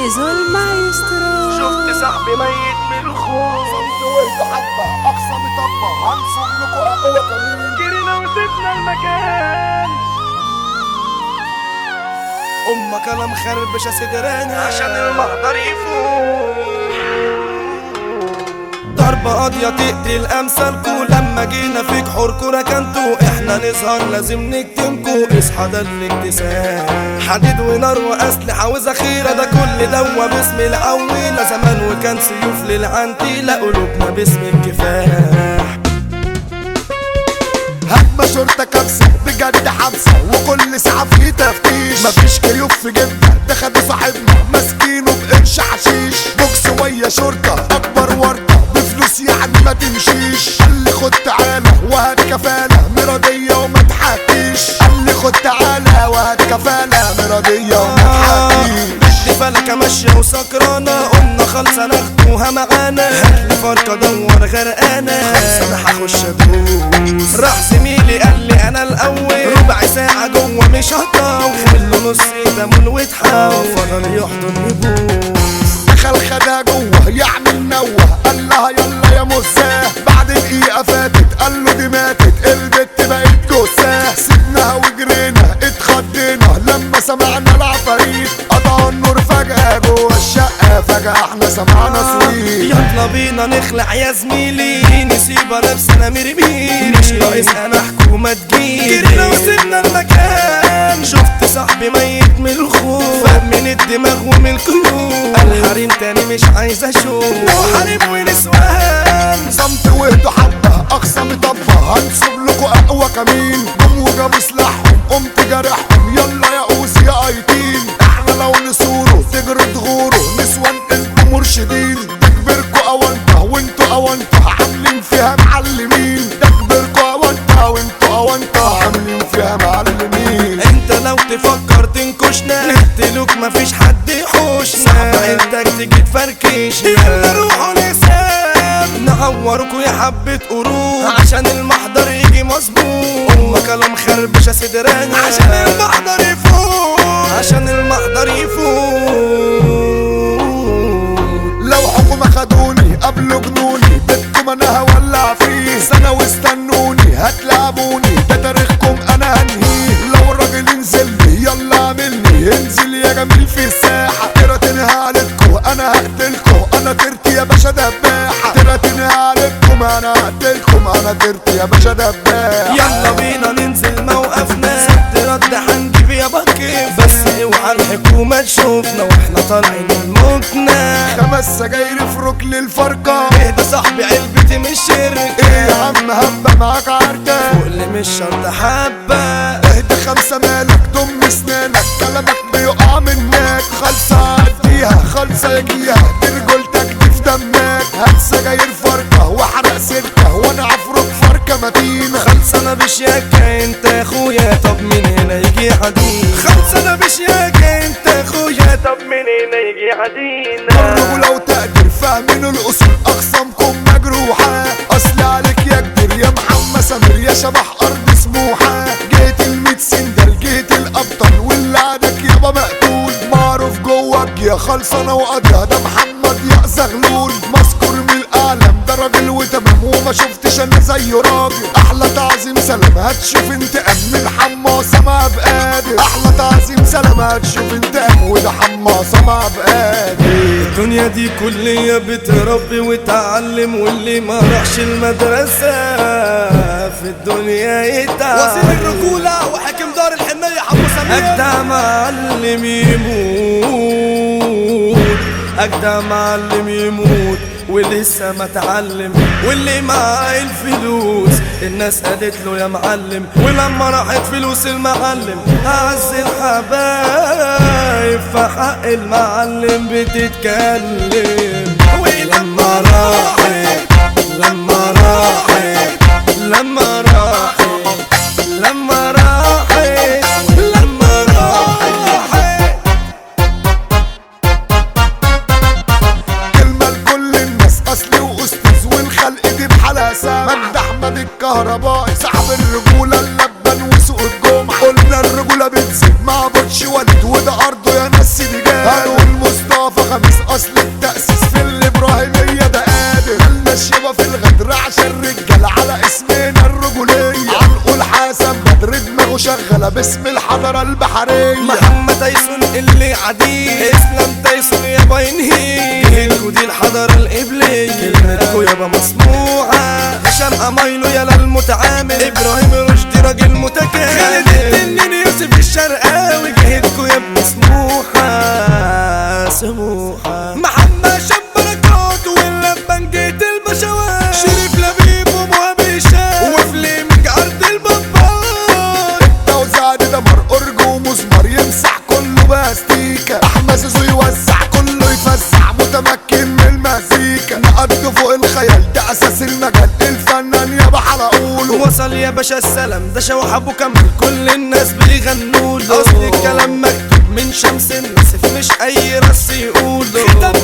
زيزو المايسترو شفت صاحبي ميت من الخوف صمت وهدوا حبة أقصى مطبة هنصب لكم أقوى كمين جرينا وسبنا المكان امك انا مخربشه صدراني عشان المحضر يفوق ضربة قاضية تقتل أمثالكو لما جينا فيك حوركو ركنتو احنا نظهر لازم نكتمكو اصحى ده الاكتساب حديد ونار وأسلحة وذخيرة ده كل دوا باسم العويلة زمان وكان سيوف للعنتيلة قلوبنا باسم الكفاح هجمة شرطة كبسة بجد حبسة وكل ساعة في تفتيش مفيش كيوف في جبهة ده خد صاحبنا ماسكينه بقرش حشيش بوكس ويا شرطة أكبر ورطة بفلوس يعني ما تمشيش قال لي خد تعالى وهات كفالة مرضية وما تحكيش قال لي خد تعالى وهات كفالة مرضية وما تحكيش دي فلكة ماشية وسكرانة قلنا خالصة ناخدوها معانا هاتلي فرقة دور غرقانة خالصة انا هخش ادوس راح زميلي قال لي انا الاول ربع ساعة جوه مش هطول خلوا نص ليمون واتحول فضل يحضن يبوس دخل خدها جوه يعمل نوه قال لها يلا يا مزاه بعد دقيقة فاتت قال له دي ماتت البت بقت جثة سيبناها وجرينا اتخضينا لما سمعنا العفاريت قطعوا النور فجأة جوه الشقة فجأة احنا سمعنا صويت يلا بينا نخلع يا زميلي نسيبها نفسنا مرمين مش ناقص انا حكومة تجيلي جرينا وسيبنا المكان شفت صاحبي ميت من الخوف فاق من الدماغ ومن القلوب الحريم تاني مش عايز اشوف وحريم ونسوان صمت وهدوا حبة أقصى مطبة هنصب لكم أقوى كمين قوم وجابوا سلاحهم قمت جارحهم يلا يا قوس يا أيتين احنا لو نسوره تجروا تغوروا نسوان انتوا مرشدين تكبركوا أونطة وانتوا أونطة عاملين فيها معلمين تكبركوا أونطة وانتوا أونطة عاملين فيها معلمين انت لو تفكر تنكشنا نقتلوك مفيش حد يحوشنا صعبة انتك تيجي تفركشنا يلا روحوا لسان نعوركوا يا حبة قروب عشان المحضر يجي مظبوط امك انا مخربشة صدراني عشان المحضر يفوت عشان المحضر يفوت لو حكومة خدوني قبلوا جنوني بدكم انا هولع فيه سنة واستنوني هتلعبوني ده تاريخكم انا هنهيه لو الراجل ينزل لي يلا اعملني انزل يا جميل في الساحة ترى عليكم انا هقتلكم انا ترتي يا باشا دباحة ترى عليكم انا هقتلكم انا ترتي يا باشا دباحة يلا بينا ننزل موقفنا ست رد هنجيب يا بكيف بس اوعى الحكومة تشوفنا واحنا طالعين الموتنا خمس سجاير في ركن الفرقة اهدى صاحبي علبتي مش شركة ايه يا عم هبة معاك عركة فوق اللي مش شرط حبة اهدى خمسة مالك ضم اسنانك كلامك بيقع منك خالصة عديها خالصة يجيها دي رجولتك دي في دمك هات سجاير فرقة واحرق سلكة وانا عفرك فرقة متينة خلص انا بشياكة انت يا اخويا طب من هنا يجي عدينا خلص انا بشياكة انت يا اخويا طب من هنا يجي عدينا جربوا لو تقدر فاهمين الاصول اقسامكم مجروحة اصل عليك يا كبير يا محمد سمير يا شبح ارض سموحة جيت الميت سندل جيت الابطال واللي عادك يابا مقتول معروف جواك يا خلصانة وقضيها ده محمد يا زغلول مذكور من الاعلام ده راجل وتمام وما شفتش انا زيه راجل احلى تعظيم سلام هتشوف انتقام من حماصة ما بقادر احلى تعظيم سلام هتشوف انتقام وده حماصة ما بقادر الدنيا دي كلية بتربي وتعلم واللي ما راحش المدرسة في الدنيا يتعلم وزير الرجولة وحاكم دار الحنية حمو سمير أجدع معلم يموت أجدع معلم يموت ولسه ما اتعلم واللي معاه الفلوس الناس قالت له يا معلم ولما راحت فلوس المعلم أعز الحبايب في حق المعلم بتتكلم ولما راحت لما راحت لما راحت لما راحت لما راحت كلمة لكل الناس أصلي وأستاذ والخلق دي بحالها سامع مجد أحمد الكهربائي صاحب الرجولة اللبن وسوق الجمعة قلنا الرجولة بتزيد مع بطش ولد وده أرضه يا ناس دي جاي هنقول مصطفى باسم الحضارة البحرية محمد تايسون اللي عديد اسلام تايسون يابا ينهي جهلكوا دي الحضارة القبلية كلمتكوا يابا مسموعة هشام أمايلو يالا المتعامل إبراهيم رشدي راجل متكامل خالد التنين يوسف الشرقاوي جهدكوا يابا سموحة سموحة محمد شاب بركات واللبن جيت البشوات شريف لبيب ومهاب هشام وفليمنج أرض البابار توزعد دمر أرجو ومزمر يمسح كله باستيكا أحمد زيزو يوزع كله يفزع متمكن من المزيكا نقد فوق الخيال ده أساس المجال الفنان يابا حلقوله وصل يا باشا السلام ده شوح ابو كمل كل الناس بيغنوا له اصل الكلام مكتوب من شمس النسف مش اي رص يقوله ختام